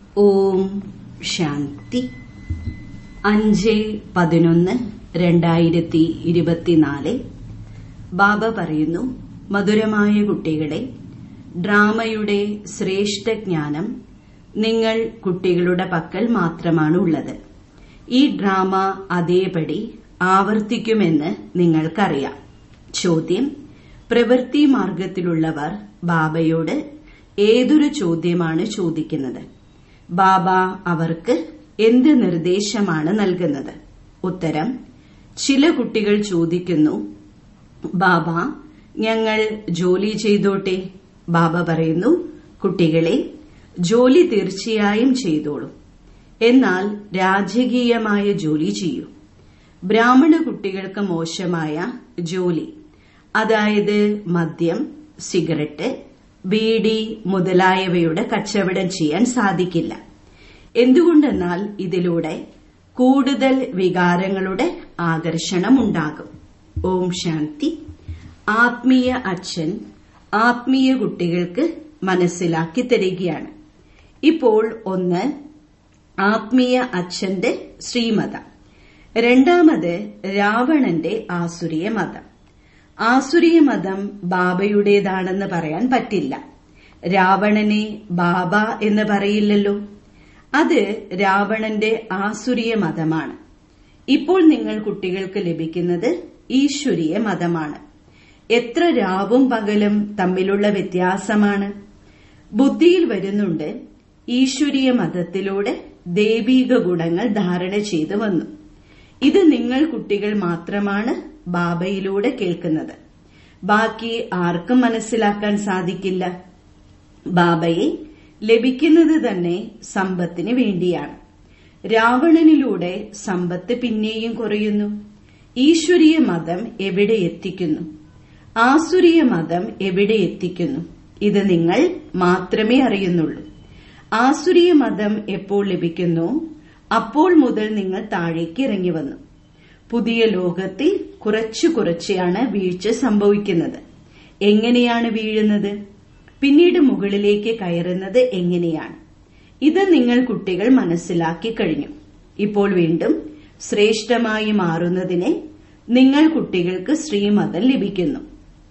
ഓം ശാന്തി അഞ്ച് പതിനൊന്ന് രണ്ടായിരത്തി ഇരുപത്തിനാല് ബാബ പറയുന്നു മധുരമായ കുട്ടികളെ ഡ്രാമയുടെ ശ്രേഷ്ഠ ജ്ഞാനം നിങ്ങൾ കുട്ടികളുടെ പക്കൽ മാത്രമാണ് ഉള്ളത് ഈ ഡ്രാമ അതേപടി ആവർത്തിക്കുമെന്ന് നിങ്ങൾക്കറിയാം ചോദ്യം പ്രവൃത്തി മാർഗത്തിലുള്ളവർ ബാബയോട് ഏതൊരു ചോദ്യമാണ് ചോദിക്കുന്നത് ബാബ അവർക്ക് എന്ത് നിർദ്ദേശമാണ് നൽകുന്നത് ഉത്തരം ചില കുട്ടികൾ ചോദിക്കുന്നു ബാബ ഞങ്ങൾ ജോലി ചെയ്തോട്ടെ ബാബ പറയുന്നു കുട്ടികളെ ജോലി തീർച്ചയായും ചെയ്തോളൂ എന്നാൽ രാജകീയമായ ജോലി ചെയ്യൂ ബ്രാഹ്മണ കുട്ടികൾക്ക് മോശമായ ജോലി അതായത് മദ്യം സിഗരറ്റ് ബീഡി മുതലായവയുടെ കച്ചവടം ചെയ്യാൻ സാധിക്കില്ല എന്തുകൊണ്ടെന്നാൽ ഇതിലൂടെ കൂടുതൽ വികാരങ്ങളുടെ ആകർഷണം ഉണ്ടാകും ഓം ശാന്തി ആത്മീയ അച്ഛൻ ആത്മീയ കുട്ടികൾക്ക് മനസ്സിലാക്കി തരികയാണ് ഇപ്പോൾ ഒന്ന് ആത്മീയ അച്ഛന്റെ ശ്രീമതം രണ്ടാമത് രാവണന്റെ ആസുരീയ മതം ആസുരീയ മതം ബാബയുടേതാണെന്ന് പറയാൻ പറ്റില്ല രാവണനെ ബാബ എന്ന് പറയില്ലല്ലോ അത് രാവണന്റെ ആസുരീയ മതമാണ് ഇപ്പോൾ നിങ്ങൾ കുട്ടികൾക്ക് ലഭിക്കുന്നത് ഈശ്വരീയ മതമാണ് എത്ര രാവും പകലും തമ്മിലുള്ള വ്യത്യാസമാണ് ബുദ്ധിയിൽ വരുന്നുണ്ട് ഈശ്വരീയ മതത്തിലൂടെ ദൈവീക ഗുണങ്ങൾ ധാരണ ചെയ്തു വന്നു ഇത് നിങ്ങൾ കുട്ടികൾ മാത്രമാണ് ബാബയിലൂടെ കേൾക്കുന്നത് ബാക്കി ആർക്കും മനസ്സിലാക്കാൻ സാധിക്കില്ല ബാബയെ ലഭിക്കുന്നത് തന്നെ സമ്പത്തിന് വേണ്ടിയാണ് രാവണനിലൂടെ സമ്പത്ത് പിന്നെയും കുറയുന്നു ഈശ്വരീയ മതം എവിടെ എത്തിക്കുന്നു ആസുരീയ മതം എവിടെ എത്തിക്കുന്നു ഇത് നിങ്ങൾ മാത്രമേ അറിയുന്നുള്ളൂ ആസുരീയ മതം എപ്പോൾ ലഭിക്കുന്നു അപ്പോൾ മുതൽ നിങ്ങൾ താഴേക്ക് ഇറങ്ങി വന്നു പുതിയ ലോകത്തിൽ കുറച്ചു കുറച്ചാണ് വീഴ്ച സംഭവിക്കുന്നത് എങ്ങനെയാണ് വീഴുന്നത് പിന്നീട് മുകളിലേക്ക് കയറുന്നത് എങ്ങനെയാണ് ഇത് നിങ്ങൾ കുട്ടികൾ മനസ്സിലാക്കി കഴിഞ്ഞു ഇപ്പോൾ വീണ്ടും ശ്രേഷ്ഠമായി മാറുന്നതിനെ നിങ്ങൾ കുട്ടികൾക്ക് ശ്രീമതം ലഭിക്കുന്നു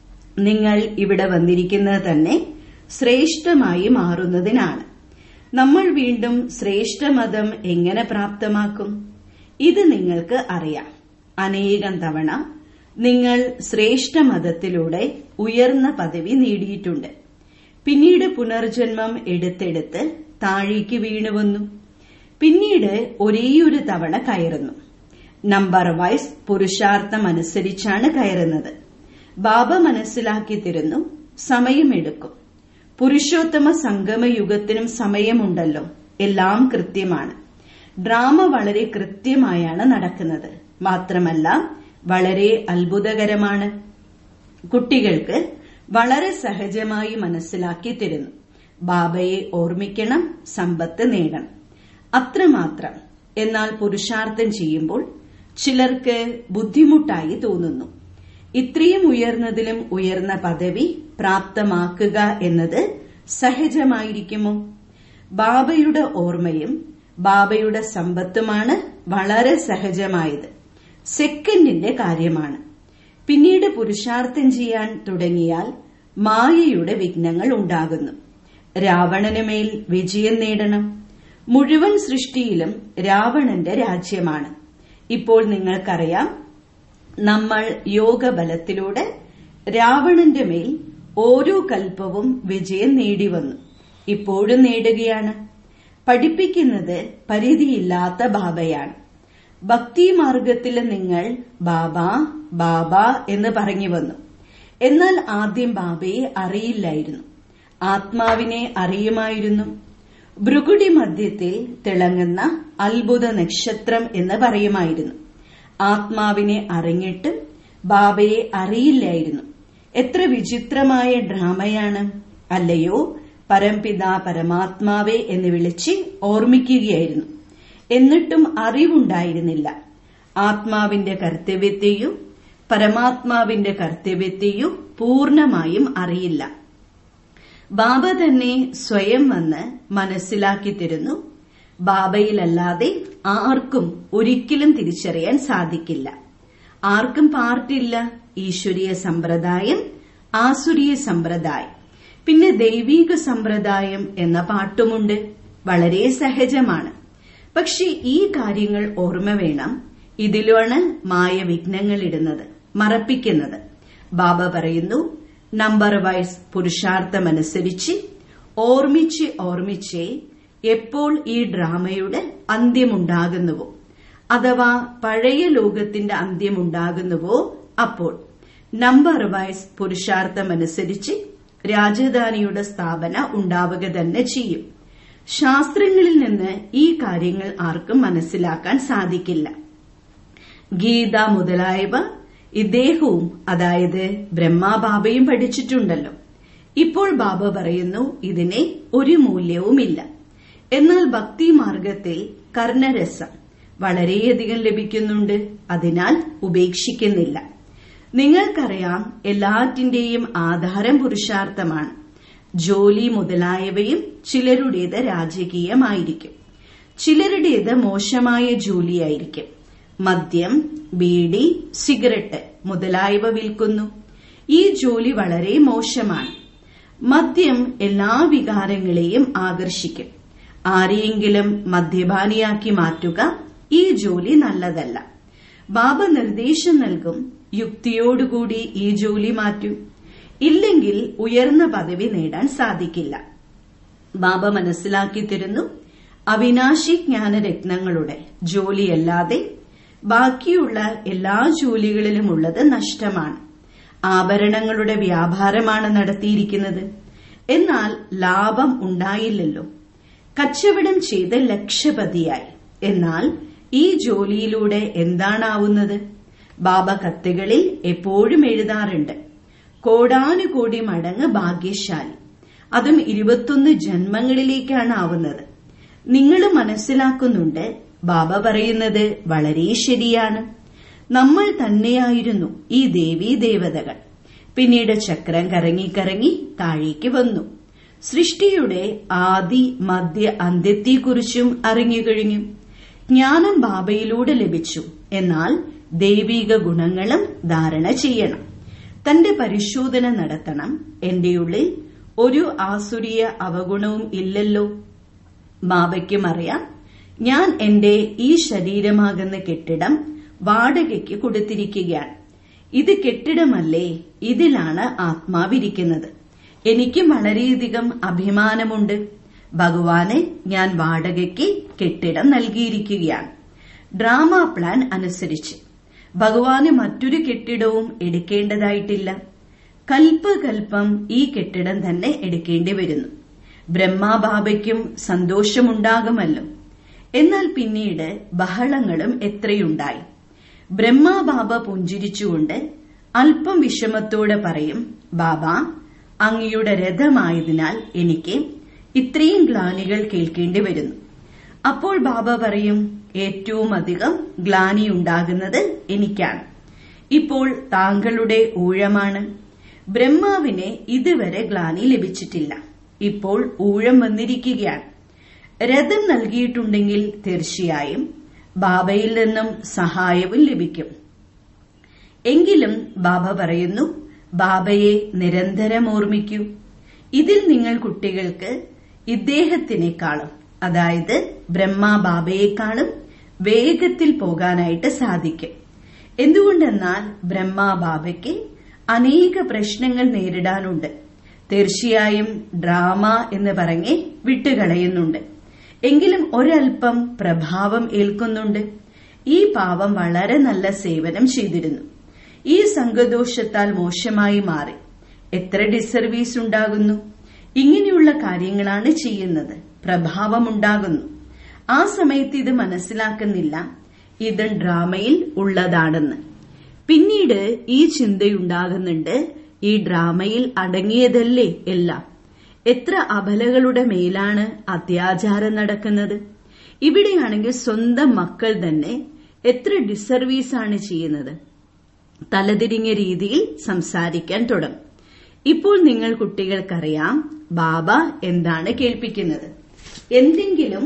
നിങ്ങൾ ഇവിടെ വന്നിരിക്കുന്നത് തന്നെ ശ്രേഷ്ഠമായി മാറുന്നതിനാണ് നമ്മൾ വീണ്ടും ശ്രേഷ്ഠമതം എങ്ങനെ പ്രാപ്തമാക്കും ഇത് നിങ്ങൾക്ക് അറിയാം അനേകം തവണ നിങ്ങൾ ശ്രേഷ്ഠമതത്തിലൂടെ ഉയർന്ന പദവി നേടിയിട്ടുണ്ട് പിന്നീട് പുനർജന്മം എടുത്തെടുത്ത് താഴേക്ക് വീണുവന്നു പിന്നീട് ഒരേയൊരു തവണ കയറുന്നു നമ്പർ വൈസ് പുരുഷാർത്ഥം അനുസരിച്ചാണ് കയറുന്നത് ബാബ മനസ്സിലാക്കി തരുന്നു സമയമെടുക്കും പുരുഷോത്തമ സംഗമയുഗത്തിനും സമയമുണ്ടല്ലോ എല്ലാം കൃത്യമാണ് ഡ്രാമ വളരെ കൃത്യമായാണ് നടക്കുന്നത് മാത്രമല്ല വളരെ അത്ഭുതകരമാണ് കുട്ടികൾക്ക് വളരെ സഹജമായി മനസ്സിലാക്കി തരുന്നു ബാബയെ ഓർമ്മിക്കണം സമ്പത്ത് നേടണം അത്രമാത്രം എന്നാൽ പുരുഷാർത്ഥം ചെയ്യുമ്പോൾ ചിലർക്ക് ബുദ്ധിമുട്ടായി തോന്നുന്നു ഇത്രയും ഉയർന്നതിലും ഉയർന്ന പദവി പ്രാപ്തമാക്കുക എന്നത് സഹജമായിരിക്കുമോ ബാബയുടെ ഓർമ്മയും ബാബയുടെ സമ്പത്തുമാണ് വളരെ സഹജമായത് സെക്കൻഡിന്റെ കാര്യമാണ് പിന്നീട് പുരുഷാർത്ഥം ചെയ്യാൻ തുടങ്ങിയാൽ മായയുടെ വിഘ്നങ്ങൾ ഉണ്ടാകുന്നു രാവണന് മേൽ വിജയം നേടണം മുഴുവൻ സൃഷ്ടിയിലും രാവണന്റെ രാജ്യമാണ് ഇപ്പോൾ നിങ്ങൾക്കറിയാം നമ്മൾ യോഗബലത്തിലൂടെ രാവണന്റെ മേൽ ഓരോ കൽപ്പവും വിജയം നേടിവന്നു ഇപ്പോഴും നേടുകയാണ് പഠിപ്പിക്കുന്നത് പരിധിയില്ലാത്ത ബാബയാണ് ഭക്തി മാർഗത്തിൽ നിങ്ങൾ ബാബ ബാബ എന്ന് പറഞ്ഞു വന്നു എന്നാൽ ആദ്യം ബാബയെ അറിയില്ലായിരുന്നു ആത്മാവിനെ അറിയുമായിരുന്നു ഭൃഗുടി മധ്യത്തിൽ തിളങ്ങുന്ന അത്ഭുത നക്ഷത്രം എന്ന് പറയുമായിരുന്നു ആത്മാവിനെ അറിഞ്ഞിട്ടും ബാബയെ അറിയില്ലായിരുന്നു എത്ര വിചിത്രമായ ഡ്രാമയാണ് അല്ലയോ പരംപിത പരമാത്മാവെ എന്ന് വിളിച്ച് ഓർമ്മിക്കുകയായിരുന്നു എന്നിട്ടും അറിവുണ്ടായിരുന്നില്ല ആത്മാവിന്റെ കർത്തവ്യത്തെയും പരമാത്മാവിന്റെ കർത്തവ്യത്തെയും പൂർണമായും അറിയില്ല ബാബ തന്നെ സ്വയം വന്ന് മനസ്സിലാക്കി തരുന്നു ബാബയിലല്ലാതെ ആർക്കും ഒരിക്കലും തിരിച്ചറിയാൻ സാധിക്കില്ല ആർക്കും പാർട്ടില്ല ഈശ്വരീയ സമ്പ്രദായം ആസുരീയ സമ്പ്രദായം പിന്നെ ദൈവീക സമ്പ്രദായം എന്ന പാട്ടുമുണ്ട് വളരെ സഹജമാണ് പക്ഷെ ഈ കാര്യങ്ങൾ ഓർമ്മ വേണം ഇതിലാണ് മായ വിഘ്നങ്ങൾ ഇടുന്നത് മറപ്പിക്കുന്നത് ബാബ പറയുന്നു നമ്പർ വൈസ് പുരുഷാർത്ഥമനുസരിച്ച് ഓർമ്മിച്ച് ഓർമ്മിച്ച് എപ്പോൾ ഈ ഡ്രാമയുടെ അന്ത്യമുണ്ടാകുന്നുവോ അഥവാ പഴയ ലോകത്തിന്റെ അന്ത്യമുണ്ടാകുന്നുവോ അപ്പോൾ നമ്പർ വൈസ് പുരുഷാർത്ഥമനുസരിച്ച് രാജധാനിയുടെ സ്ഥാപന ഉണ്ടാവുക തന്നെ ചെയ്യും ശാസ്ത്രങ്ങളിൽ നിന്ന് ഈ കാര്യങ്ങൾ ആർക്കും മനസ്സിലാക്കാൻ സാധിക്കില്ല ഗീത മുതലായവ ഇദ്ദേഹവും അതായത് ബ്രഹ്മാബാബയും പഠിച്ചിട്ടുണ്ടല്ലോ ഇപ്പോൾ ബാബ പറയുന്നു ഇതിനെ ഒരു മൂല്യവുമില്ല എന്നാൽ ഭക്തി മാർഗത്തിൽ കർണരസം വളരെയധികം ലഭിക്കുന്നുണ്ട് അതിനാൽ ഉപേക്ഷിക്കുന്നില്ല നിങ്ങൾക്കറിയാം എല്ലാറ്റിന്റെയും ആധാരം പുരുഷാർത്ഥമാണ് ജോലി മുതലായവയും ചിലരുടേത് രാജകീയമായിരിക്കും ചിലരുടേത് മോശമായ ജോലിയായിരിക്കും മദ്യം ബീഡി സിഗരറ്റ് മുതലായവ വിൽക്കുന്നു ഈ ജോലി വളരെ മോശമാണ് മദ്യം എല്ലാ വികാരങ്ങളെയും ആകർഷിക്കും ആരെയെങ്കിലും മദ്യപാനിയാക്കി മാറ്റുക ഈ ജോലി നല്ലതല്ല ബാബ നിർദ്ദേശം നൽകും യുക്തിയോടുകൂടി ഈ ജോലി മാറ്റൂ ഇല്ലെങ്കിൽ ഉയർന്ന പദവി നേടാൻ സാധിക്കില്ല ബാബ മനസ്സിലാക്കി തരുന്നു അവിനാശി ജ്ഞാനരത്നങ്ങളുടെ ജോലിയല്ലാതെ ബാക്കിയുള്ള എല്ലാ ജോലികളിലുമുള്ളത് നഷ്ടമാണ് ആഭരണങ്ങളുടെ വ്യാപാരമാണ് നടത്തിയിരിക്കുന്നത് എന്നാൽ ലാഭം ഉണ്ടായില്ലല്ലോ കച്ചവടം ചെയ്ത് ലക്ഷപതിയായി എന്നാൽ ഈ ജോലിയിലൂടെ എന്താണാവുന്നത് ബാബ കത്തുകളിൽ എപ്പോഴും എഴുതാറുണ്ട് കോടാനുകോടി മടങ്ങ് ഭാഗ്യശാലി അതും ഇരുപത്തൊന്ന് ജന്മങ്ങളിലേക്കാണ് ആവുന്നത് നിങ്ങൾ മനസ്സിലാക്കുന്നുണ്ട് ബാബ പറയുന്നത് വളരെ ശരിയാണ് നമ്മൾ തന്നെയായിരുന്നു ഈ ദേവീ ദേവതകൾ പിന്നീട് ചക്രം കറങ്ങി കറങ്ങി താഴേക്ക് വന്നു സൃഷ്ടിയുടെ ആദി മധ്യ അന്ത്യത്തെക്കുറിച്ചും അറിഞ്ഞുകഴിഞ്ഞു ജ്ഞാനം ബാബയിലൂടെ ലഭിച്ചു എന്നാൽ ദൈവിക ഗുണങ്ങളും ധാരണ ചെയ്യണം തന്റെ പരിശോധന നടത്തണം എന്റെ ഉള്ളിൽ ഒരു ആസുരീയ അവഗുണവും ഇല്ലല്ലോ ബാബയ്ക്കും അറിയാം ഞാൻ എന്റെ ഈ ശരീരമാകുന്ന കെട്ടിടം വാടകയ്ക്ക് കൊടുത്തിരിക്കുകയാണ് ഇത് കെട്ടിടമല്ലേ ഇതിലാണ് ആത്മാവിരിക്കുന്നത് എനിക്കും വളരെയധികം അഭിമാനമുണ്ട് ഭഗവാന് ഞാൻ വാടകയ്ക്ക് കെട്ടിടം നൽകിയിരിക്കുകയാണ് ഡ്രാമ പ്ലാൻ അനുസരിച്ച് ഭഗവാന് മറ്റൊരു കെട്ടിടവും എടുക്കേണ്ടതായിട്ടില്ല കൽപ്പകൽപ്പം ഈ കെട്ടിടം തന്നെ എടുക്കേണ്ടി വരുന്നു ബ്രഹ്മാബാബയ്ക്കും സന്തോഷമുണ്ടാകുമല്ലോ എന്നാൽ പിന്നീട് ബഹളങ്ങളും എത്രയുണ്ടായി ബ്രഹ്മാബാബ പുഞ്ചിരിച്ചുകൊണ്ട് അല്പം വിഷമത്തോടെ പറയും ബാബ അങ്ങയുടെ രഥമായതിനാൽ എനിക്ക് ഇത്രയും ഗ്ലാനികൾ കേൾക്കേണ്ടി വരുന്നു അപ്പോൾ ബാബ പറയും ഏറ്റവും അധികം ഗ്ലാനി ഉണ്ടാകുന്നത് എനിക്കാണ് ഇപ്പോൾ താങ്കളുടെ ഊഴമാണ് ബ്രഹ്മാവിന് ഇതുവരെ ഗ്ലാനി ലഭിച്ചിട്ടില്ല ഇപ്പോൾ ഊഴം വന്നിരിക്കുകയാണ് രഥം നൽകിയിട്ടുണ്ടെങ്കിൽ തീർച്ചയായും ബാബയിൽ നിന്നും സഹായവും ലഭിക്കും എങ്കിലും ബാബ പറയുന്നു ബാബയെ നിരന്തരം ഓർമ്മിക്കൂ ഇതിൽ നിങ്ങൾ കുട്ടികൾക്ക് ഇദ്ദേഹത്തിനേക്കാളും അതായത് ബ്രഹ്മ ബാബയെക്കാളും വേഗത്തിൽ പോകാനായിട്ട് സാധിക്കും എന്തുകൊണ്ടെന്നാൽ ബ്രഹ്മ ബാബയ്ക്ക് അനേക പ്രശ്നങ്ങൾ നേരിടാനുണ്ട് തീർച്ചയായും ഡ്രാമ എന്ന് പറഞ്ഞ് വിട്ടുകളയുന്നുണ്ട് എങ്കിലും ഒരൽപ്പം പ്രഭാവം ഏൽക്കുന്നുണ്ട് ഈ പാവം വളരെ നല്ല സേവനം ചെയ്തിരുന്നു ഈ സംഘദോഷത്താൽ മോശമായി മാറി എത്ര ഡിസർവീസ് ഉണ്ടാകുന്നു ഇങ്ങനെയുള്ള കാര്യങ്ങളാണ് ചെയ്യുന്നത് പ്രഭാവമുണ്ടാകുന്നു ആ സമയത്ത് ഇത് മനസ്സിലാക്കുന്നില്ല ഇത് ഡ്രാമയിൽ ഉള്ളതാണെന്ന് പിന്നീട് ഈ ചിന്തയുണ്ടാകുന്നുണ്ട് ഈ ഡ്രാമയിൽ അടങ്ങിയതല്ലേ എല്ലാം എത്ര അബലകളുടെ മേലാണ് അത്യാചാരം നടക്കുന്നത് ഇവിടെയാണെങ്കിൽ സ്വന്തം മക്കൾ തന്നെ എത്ര ഡിസർവീസ് ആണ് ചെയ്യുന്നത് തലതിരിഞ്ഞ രീതിയിൽ സംസാരിക്കാൻ തുടങ്ങും ഇപ്പോൾ നിങ്ങൾ കുട്ടികൾക്കറിയാം ബാബ എന്താണ് കേൾപ്പിക്കുന്നത് എന്തെങ്കിലും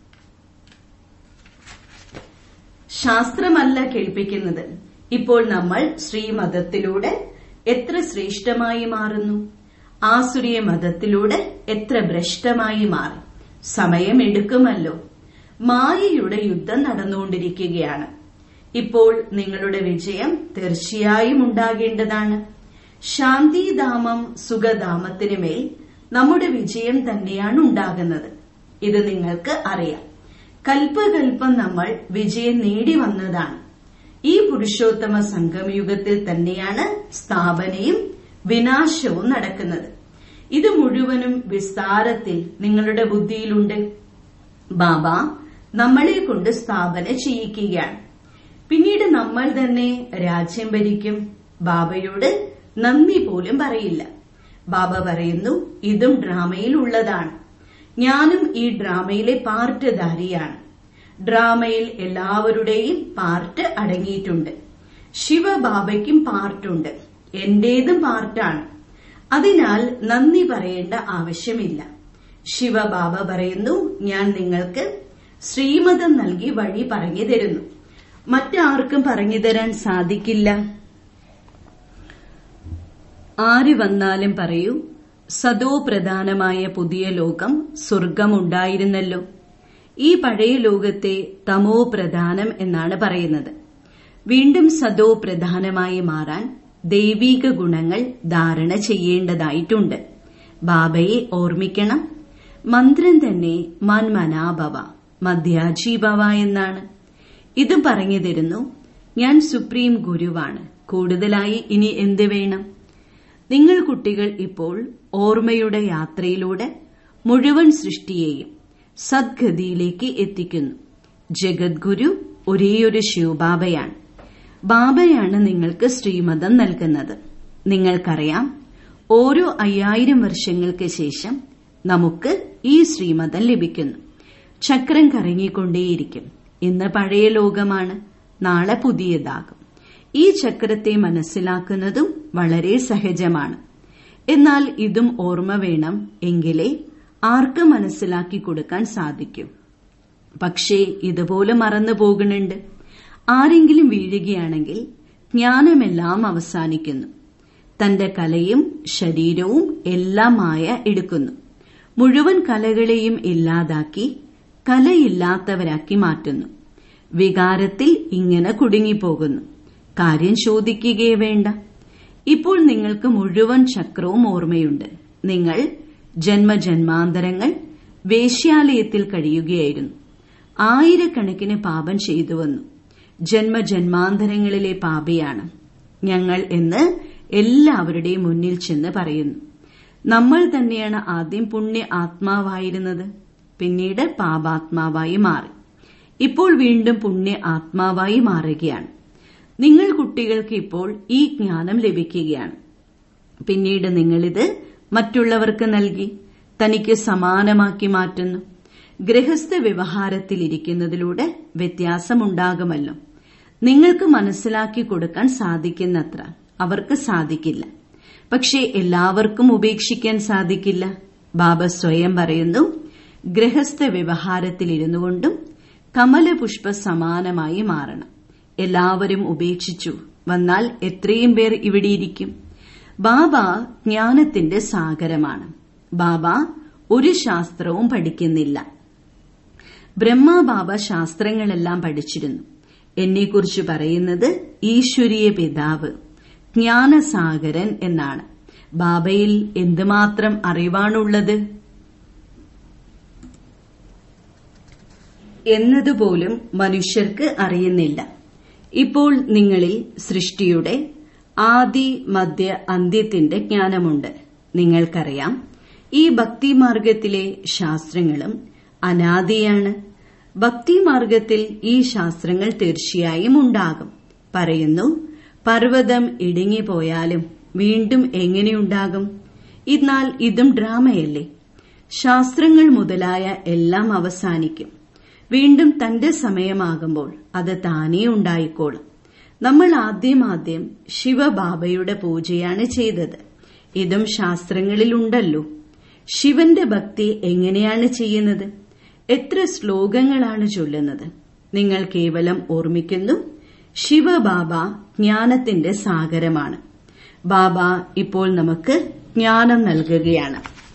ശാസ്ത്രമല്ല കേൾപ്പിക്കുന്നത് ഇപ്പോൾ നമ്മൾ ശ്രീമതത്തിലൂടെ എത്ര ശ്രേഷ്ഠമായി മാറുന്നു ആസുരിയ മതത്തിലൂടെ എത്ര ഭ്രഷ്ടമായി മാറി സമയമെടുക്കുമല്ലോ മായയുടെ യുദ്ധം നടന്നുകൊണ്ടിരിക്കുകയാണ് ഇപ്പോൾ നിങ്ങളുടെ വിജയം തീർച്ചയായും ഉണ്ടാകേണ്ടതാണ് ശാന്തിധാമം സുഖധാമത്തിനു മേൽ നമ്മുടെ വിജയം തന്നെയാണ് ഉണ്ടാകുന്നത് ഇത് നിങ്ങൾക്ക് അറിയാം കൽപ്പകൽപ്പം നമ്മൾ വിജയം നേടി വന്നതാണ് ഈ പുരുഷോത്തമ സംഗമയുഗത്തിൽ തന്നെയാണ് സ്ഥാപനയും വിനാശവും നടക്കുന്നത് ഇത് മുഴുവനും വിസ്താരത്തിൽ നിങ്ങളുടെ ബുദ്ധിയിലുണ്ട് ബാബ നമ്മളെ കൊണ്ട് സ്ഥാപന ചെയ്യിക്കുകയാണ് പിന്നീട് നമ്മൾ തന്നെ രാജ്യം ഭരിക്കും ബാബയോട് നന്ദി പോലും പറയില്ല ബാബ പറയുന്നു ഇതും ഡ്രാമയിൽ ഉള്ളതാണ് ഞാനും ഈ ഡ്രാമയിലെ പാർട്ട്ധാരിയാണ് ഡ്രാമയിൽ എല്ലാവരുടെയും പാർട്ട് അടങ്ങിയിട്ടുണ്ട് ശിവബാബയ്ക്കും പാർട്ടുണ്ട് എന്റേതും പാർട്ടാണ് അതിനാൽ നന്ദി പറയേണ്ട ആവശ്യമില്ല ശിവബാബ പറയുന്നു ഞാൻ നിങ്ങൾക്ക് ശ്രീമതം നൽകി വഴി പറഞ്ഞു തരുന്നു മറ്റാർക്കും പറഞ്ഞു തരാൻ സാധിക്കില്ല ആര് വന്നാലും പറയൂ സദോ പ്രധാനമായ പുതിയ ലോകം സ്വർഗമുണ്ടായിരുന്നല്ലോ ഈ പഴയ ലോകത്തെ തമോ പ്രധാനം എന്നാണ് പറയുന്നത് വീണ്ടും സദോ പ്രധാനമായി മാറാൻ ദൈവീക ഗുണങ്ങൾ ധാരണ ചെയ്യേണ്ടതായിട്ടുണ്ട് ബാബയെ ഓർമ്മിക്കണം മന്ത്രം തന്നെ മൻമനാഭവ മധ്യാജീഭവ എന്നാണ് ഇത് പറഞ്ഞു തരുന്നു ഞാൻ സുപ്രീം ഗുരുവാണ് കൂടുതലായി ഇനി എന്ത് വേണം നിങ്ങൾ കുട്ടികൾ ഇപ്പോൾ ഓർമ്മയുടെ യാത്രയിലൂടെ മുഴുവൻ സൃഷ്ടിയെയും സദ്ഗതിയിലേക്ക് എത്തിക്കുന്നു ജഗദ്ഗുരു ഒരേയൊരു ശിവബാബയാണ് ബാബയാണ് നിങ്ങൾക്ക് ശ്രീമതം നൽകുന്നത് നിങ്ങൾക്കറിയാം ഓരോ അയ്യായിരം വർഷങ്ങൾക്ക് ശേഷം നമുക്ക് ഈ ശ്രീമതം ലഭിക്കുന്നു ചക്രം കറങ്ങിക്കൊണ്ടേയിരിക്കും ഇന്ന് പഴയ ലോകമാണ് നാളെ പുതിയതാകും ഈ ചക്രത്തെ മനസ്സിലാക്കുന്നതും വളരെ സഹജമാണ് എന്നാൽ ഇതും ഓർമ്മ വേണം എങ്കിലേ ആർക്ക് മനസ്സിലാക്കി കൊടുക്കാൻ സാധിക്കും പക്ഷേ ഇതുപോലെ മറന്നു പോകുന്നുണ്ട് ആരെങ്കിലും വീഴുകയാണെങ്കിൽ ജ്ഞാനമെല്ലാം അവസാനിക്കുന്നു തന്റെ കലയും ശരീരവും എല്ലാം മായ എടുക്കുന്നു മുഴുവൻ കലകളെയും ഇല്ലാതാക്കി കലയില്ലാത്തവരാക്കി മാറ്റുന്നു വികാരത്തിൽ ഇങ്ങനെ കുടുങ്ങിപ്പോകുന്നു കാര്യം ചോദിക്കുകയേ വേണ്ട ഇപ്പോൾ നിങ്ങൾക്ക് മുഴുവൻ ചക്രവും ഓർമ്മയുണ്ട് നിങ്ങൾ ജന്മജന്മാന്തരങ്ങൾ വേശ്യാലയത്തിൽ കഴിയുകയായിരുന്നു ആയിരക്കണക്കിന് പാപം ചെയ്തു വന്നു ജന്മജന്മാന്തരങ്ങളിലെ പാപിയാണ് ഞങ്ങൾ എന്ന് എല്ലാവരുടെയും മുന്നിൽ ചെന്ന് പറയുന്നു നമ്മൾ തന്നെയാണ് ആദ്യം പുണ്യ ആത്മാവായിരുന്നത് പിന്നീട് പാപാത്മാവായി മാറി ഇപ്പോൾ വീണ്ടും പുണ്യ ആത്മാവായി മാറുകയാണ് നിങ്ങൾ കുട്ടികൾക്ക് ഇപ്പോൾ ഈ ജ്ഞാനം ലഭിക്കുകയാണ് പിന്നീട് നിങ്ങളിത് മറ്റുള്ളവർക്ക് നൽകി തനിക്ക് സമാനമാക്കി മാറ്റുന്നു ഗൃഹസ്ഥ വ്യവഹാരത്തിലിരിക്കുന്നതിലൂടെ വ്യത്യാസമുണ്ടാകുമല്ലോ നിങ്ങൾക്ക് മനസ്സിലാക്കി കൊടുക്കാൻ സാധിക്കുന്നത്ര അവർക്ക് സാധിക്കില്ല പക്ഷേ എല്ലാവർക്കും ഉപേക്ഷിക്കാൻ സാധിക്കില്ല ബാബ സ്വയം പറയുന്നു ഗൃഹസ്ഥ വ്യവഹാരത്തിലിരുന്നു കൊണ്ടും കമലപുഷ്പ സമാനമായി മാറണം എല്ലാവരും ഉപേക്ഷിച്ചു വന്നാൽ എത്രയും പേർ ഇവിടെയിരിക്കും ബാബ ജ്ഞാനത്തിന്റെ സാഗരമാണ് ബാബ ഒരു ശാസ്ത്രവും പഠിക്കുന്നില്ല ബ്രഹ്മബാബ ശാസ്ത്രങ്ങളെല്ലാം പഠിച്ചിരുന്നു എന്നെക്കുറിച്ച് പറയുന്നത് ഈശ്വരീയ പിതാവ് ജ്ഞാനസാഗരൻ എന്നാണ് ബാബയിൽ എന്തുമാത്രം അറിവാണുള്ളത് എന്നതുപോലും മനുഷ്യർക്ക് അറിയുന്നില്ല ഇപ്പോൾ നിങ്ങളിൽ സൃഷ്ടിയുടെ ആദി മധ്യ അന്ത്യത്തിന്റെ ജ്ഞാനമുണ്ട് നിങ്ങൾക്കറിയാം ഈ ഭക്തിമാർഗത്തിലെ ശാസ്ത്രങ്ങളും അനാദിയാണ് ഭക്തിമാർഗത്തിൽ ഈ ശാസ്ത്രങ്ങൾ തീർച്ചയായും ഉണ്ടാകും പറയുന്നു പർവ്വതം ഇടുങ്ങിപ്പോയാലും വീണ്ടും എങ്ങനെയുണ്ടാകും എന്നാൽ ഇതും ഡ്രാമയല്ലേ ശാസ്ത്രങ്ങൾ മുതലായ എല്ലാം അവസാനിക്കും വീണ്ടും തന്റെ സമയമാകുമ്പോൾ അത് താനേ ഉണ്ടായിക്കോളും നമ്മൾ ആദ്യമാദ്യം ശിവബാബയുടെ പൂജയാണ് ചെയ്തത് ഇതും ശാസ്ത്രങ്ങളിലുണ്ടല്ലോ ശിവന്റെ ഭക്തി എങ്ങനെയാണ് ചെയ്യുന്നത് എത്ര ശ്ലോകങ്ങളാണ് ചൊല്ലുന്നത് നിങ്ങൾ കേവലം ഓർമ്മിക്കുന്നു ശിവബാബ ജ്ഞാനത്തിന്റെ സാഗരമാണ് ബാബ ഇപ്പോൾ നമുക്ക് ജ്ഞാനം നൽകുകയാണ്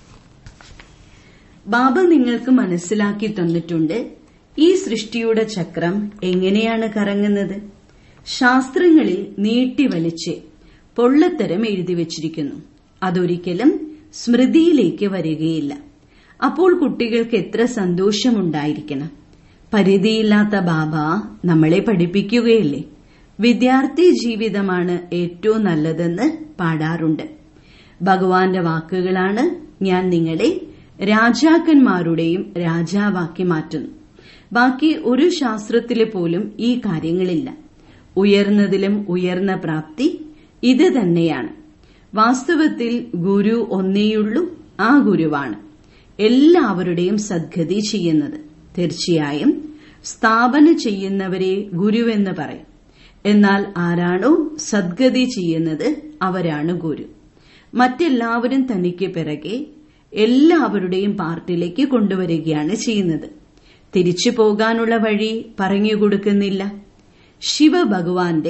ബാബ നിങ്ങൾക്ക് മനസ്സിലാക്കി തന്നിട്ടുണ്ട് ഈ സൃഷ്ടിയുടെ ചക്രം എങ്ങനെയാണ് കറങ്ങുന്നത് ശാസ്ത്രങ്ങളിൽ നീട്ടിവലിച്ച് പൊള്ളത്തരം എഴുതി വച്ചിരിക്കുന്നു അതൊരിക്കലും സ്മൃതിയിലേക്ക് വരികയില്ല അപ്പോൾ കുട്ടികൾക്ക് എത്ര സന്തോഷമുണ്ടായിരിക്കണം പരിധിയില്ലാത്ത ബാബ നമ്മളെ പഠിപ്പിക്കുകയില്ലേ വിദ്യാർത്ഥി ജീവിതമാണ് ഏറ്റവും നല്ലതെന്ന് പാടാറുണ്ട് ഭഗവാന്റെ വാക്കുകളാണ് ഞാൻ നിങ്ങളെ രാജാക്കന്മാരുടെയും രാജാവാക്കി മാറ്റുന്നു ബാക്കി ഒരു ശാസ്ത്രത്തിലെ പോലും ഈ കാര്യങ്ങളില്ല ഉയർന്നതിലും ഉയർന്ന പ്രാപ്തി ഇത് തന്നെയാണ് വാസ്തവത്തിൽ ഗുരു ഒന്നേയുള്ളൂ ആ ഗുരുവാണ് എല്ലാവരുടെയും സദ്ഗതി ചെയ്യുന്നത് തീർച്ചയായും സ്ഥാപന ചെയ്യുന്നവരെ ഗുരുവെന്ന് പറയും എന്നാൽ ആരാണോ സദ്ഗതി ചെയ്യുന്നത് അവരാണ് ഗുരു മറ്റെല്ലാവരും തനിക്ക് പിറകെ എല്ലാവരുടെയും പാർട്ടിയിലേക്ക് കൊണ്ടുവരികയാണ് ചെയ്യുന്നത് തിരിച്ചു പോകാനുള്ള വഴി പറഞ്ഞു കൊടുക്കുന്നില്ല ശിവഭഗവാന്റെ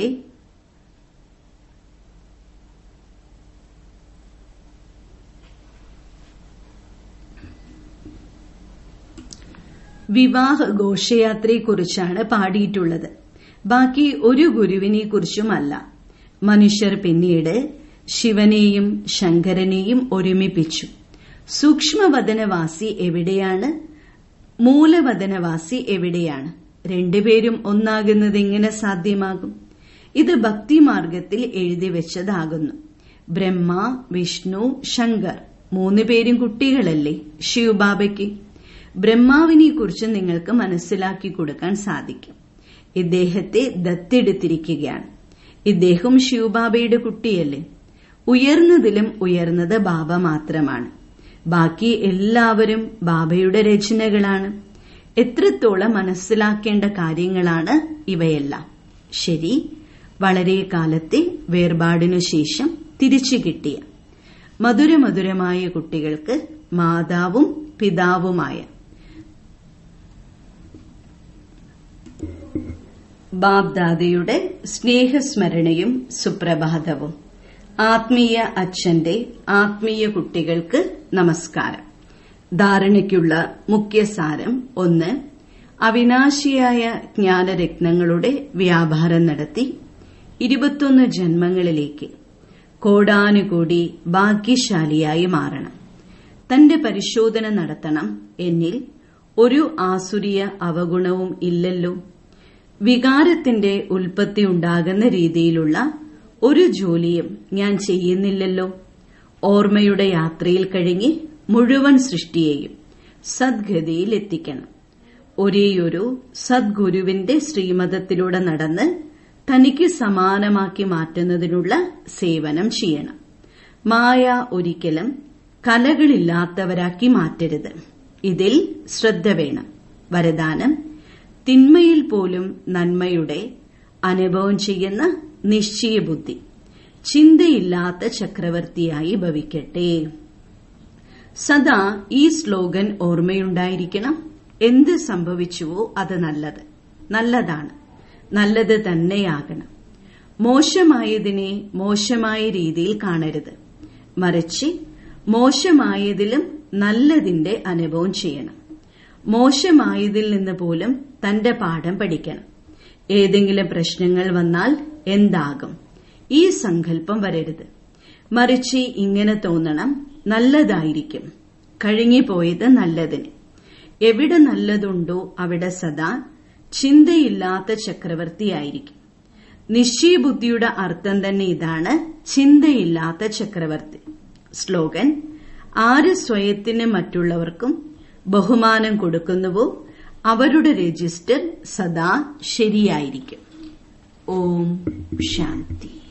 വിവാഹ ഘോഷയാത്രയെക്കുറിച്ചാണ് പാടിയിട്ടുള്ളത് ബാക്കി ഒരു ഗുരുവിനെ കുറിച്ചുമല്ല മനുഷ്യർ പിന്നീട് ശിവനെയും ശങ്കരനെയും ഒരുമിപ്പിച്ചു സൂക്ഷ്മവദനവാസി എവിടെയാണ് മൂലവദനവാസി എവിടെയാണ് രണ്ടുപേരും ഒന്നാകുന്നത് എങ്ങനെ സാധ്യമാകും ഇത് ഭക്തിമാർഗത്തിൽ എഴുതി വെച്ചതാകുന്നു ബ്രഹ്മ വിഷ്ണു ശങ്കർ മൂന്നുപേരും കുട്ടികളല്ലേ ശിവബാബയ്ക്ക് ബ്രഹ്മാവിനെ കുറിച്ച് നിങ്ങൾക്ക് മനസ്സിലാക്കി കൊടുക്കാൻ സാധിക്കും ഇദ്ദേഹത്തെ ദത്തെടുത്തിരിക്കുകയാണ് ഇദ്ദേഹം ശിവബാബയുടെ കുട്ടിയല്ലേ ഉയർന്നതിലും ഉയർന്നത് ബാബ മാത്രമാണ് ബാക്കി എല്ലാവരും ബാബയുടെ രചനകളാണ് എത്രത്തോളം മനസ്സിലാക്കേണ്ട കാര്യങ്ങളാണ് ഇവയെല്ലാം ശരി വളരെ കാലത്തെ വേർപാടിനു ശേഷം തിരിച്ചു കിട്ടിയ മധുരമധുരമായ കുട്ടികൾക്ക് മാതാവും പിതാവുമായ ബാബ്ദാദയുടെ സ്നേഹസ്മരണയും സുപ്രഭാതവും ആത്മീയ അച്ഛന്റെ ആത്മീയ കുട്ടികൾക്ക് നമസ്കാരം ധാരണയ്ക്കുള്ള മുഖ്യസാരം ഒന്ന് അവിനാശിയായ ജ്ഞാനരത്നങ്ങളുടെ വ്യാപാരം നടത്തി ഇരുപത്തൊന്ന് ജന്മങ്ങളിലേക്ക് കോടാനുകൂടി ഭാഗ്യശാലിയായി മാറണം തന്റെ പരിശോധന നടത്തണം എന്നിൽ ഒരു ആസുരിയ അവഗുണവും ഇല്ലല്ലോ വികാരത്തിന്റെ ഉൽപ്പത്തി ഉണ്ടാകുന്ന രീതിയിലുള്ള ഒരു ജോലിയും ഞാൻ ചെയ്യുന്നില്ലല്ലോ ഓർമ്മയുടെ യാത്രയിൽ കഴിഞ്ഞ് മുഴുവൻ സൃഷ്ടിയെയും സദ്ഗതിയിൽ എത്തിക്കണം ഒരേയൊരു സദ്ഗുരുവിന്റെ ശ്രീമതത്തിലൂടെ നടന്ന് തനിക്ക് സമാനമാക്കി മാറ്റുന്നതിനുള്ള സേവനം ചെയ്യണം മായ ഒരിക്കലും കലകളില്ലാത്തവരാക്കി മാറ്റരുത് ഇതിൽ ശ്രദ്ധ വേണം വരദാനം തിന്മയിൽ പോലും നന്മയുടെ അനുഭവം ചെയ്യുന്ന നിശ്ചയബുദ്ധി ചിന്തയില്ലാത്ത ചക്രവർത്തിയായി ഭവിക്കട്ടെ സദാ ഈ സ്ലോഗൻ ഓർമ്മയുണ്ടായിരിക്കണം എന്ത് സംഭവിച്ചുവോ അത് നല്ലത് നല്ലതാണ് നല്ലത് തന്നെയാകണം മോശമായതിനെ മോശമായ രീതിയിൽ കാണരുത് മറിച്ച് മോശമായതിലും നല്ലതിന്റെ അനുഭവം ചെയ്യണം മോശമായതിൽ നിന്ന് പോലും തന്റെ പാഠം പഠിക്കണം ഏതെങ്കിലും പ്രശ്നങ്ങൾ വന്നാൽ എന്താകും ഈ സങ്കല്പം വരരുത് മറിച്ച് ഇങ്ങനെ തോന്നണം നല്ലതായിരിക്കും കഴിഞ്ഞുപോയത് നല്ലതിന് എവിടെ നല്ലതുണ്ടോ അവിടെ സദാ ചിന്തയില്ലാത്ത ചക്രവർത്തിയായിരിക്കും നിശ്ചയബുദ്ധിയുടെ അർത്ഥം തന്നെ ഇതാണ് ചിന്തയില്ലാത്ത ചക്രവർത്തി സ്ലോഗൻ ആര് സ്വയത്തിന് മറ്റുള്ളവർക്കും ബഹുമാനം കൊടുക്കുന്നുവോ അവരുടെ രജിസ്റ്റർ സദാ ശരിയായിരിക്കും ഓം ശാന്തി